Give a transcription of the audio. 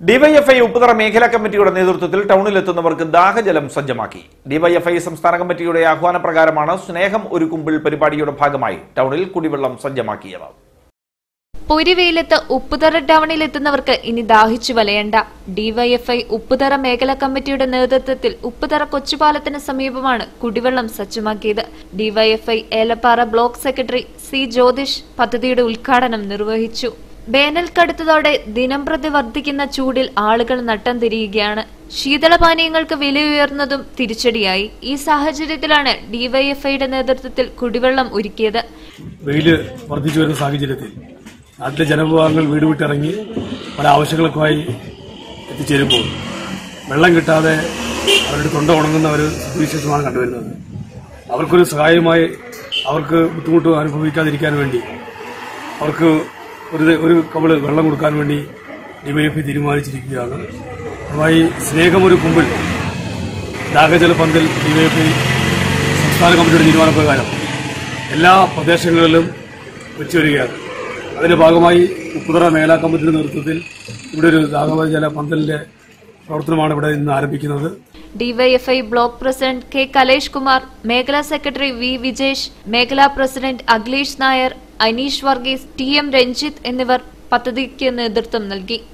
DYFI Upputhara മേഖലാ കമ്മിറ്റിയുടെ നേതൃത്വത്തിൽ ടൗണിലെത്തുന്നവർക്ക് ദാഹജലം സജ്ജമാക്കി ഡിവൈഎഫ്ഐ സംസ്ഥാന കമ്മിറ്റിയുടെ ആഹ്വാനപ്രകാരമാണ് സ്നേഹം ഒരു കുമ്പിൾ പരിപാടിയുടെ ഭാഗമായി ടൗണിൽ കുടിവെള്ളം സജ്ജമാക്കിയത് പൊരിവെയിലത്ത് ഉപ്പുതറ ടൗണിലെത്തുന്നവർക്ക് ഇനി ദാഹിച്ചു വലയണ്ട ഡിവൈഎഫ്ഐ ഉപ്പുതറ മേഖലാ കമ്മിറ്റിയുടെ നേതൃത്വത്തിൽ ഉപ്പുതറ കൊച്ചുപാലത്തിന് സമീപമാണ് കുടിവെള്ളം സജ്ജമാക്കിയത് DYFI Elappara block secretary C Jyothish പദ്ധതിയുടെ ഉദ്ഘാടനം നിർവഹിച്ചു വേനൽ കടുത്തതോടെ ദിനംപ്രതി വർദ്ധിക്കുന്ന ചൂടിൽ ആളുകൾ നട്ടം തിരിയുകയാണ് ശീതളപാനീയങ്ങൾക്ക് വിലയുയർന്നതും തിരിച്ചടിയായി ഈ സാഹചര്യത്തിലാണ് ഡിവൈഎഫ്ഐയുടെ നേതൃത്വത്തിൽ കുടിവെള്ളം ഒരുക്കിയത് വെയില് വർദ്ധിച്ചു വരുന്ന സാഹചര്യത്തിൽ നാട്ടിലെ ജനവിഭാഗങ്ങൾ വീട് വിട്ടിറങ്ങി പല ആവശ്യങ്ങൾക്കുമായി എത്തിച്ചേരുമ്പോൾ വെള്ളം കിട്ടാതെ അവരുടെ തൊണ്ട ഉണങ്ങുന്ന ഒരു സ്ഥിതിവിശേഷമാണ് കണ്ടുവരുന്നത് അവർക്കൊരു സഹായമായി അവർക്ക് ബുദ്ധിമുട്ട് അനുഭവിക്കാതിരിക്കാൻ വേണ്ടി അവർക്ക് ഒരു ഒരു കവള് വെള്ളം കൊടുക്കാൻ വേണ്ടി ഡിവൈഎഫ്ഐ തീരുമാനിച്ചിരിക്കുകയാണ് അതുമായി സ്നേഹമൊരു കുമ്പിൾ ദാഹജല പന്തൽ ഡിവൈഎഫ്ഐ സംസ്ഥാന കമ്മിറ്റിയുടെ തീരുമാനപ്രകാരം എല്ലാ പ്രദേശങ്ങളിലും വെച്ചു വരികയാണ് അതിന്റെ ഭാഗമായി ഉപ്പുതറ മേഖലാ കമ്മിറ്റിയുടെ നേതൃത്വത്തിൽ ഇവിടെ ഒരു ദാഹജല പന്തലിന്റെ പ്രവർത്തനമാണ് ഇവിടെ ഇന്ന് ആരംഭിക്കുന്നത് DYFI block president K Kalesh Kumar മേഖലാ സെക്രട്ടറി വി വിജേഷ് മേഖലാ president Akhilesh Nair Aneesh Varghese T M Ranjith എന്നിവർ പദ്ധതിക്ക് നേതൃത്വം നൽകി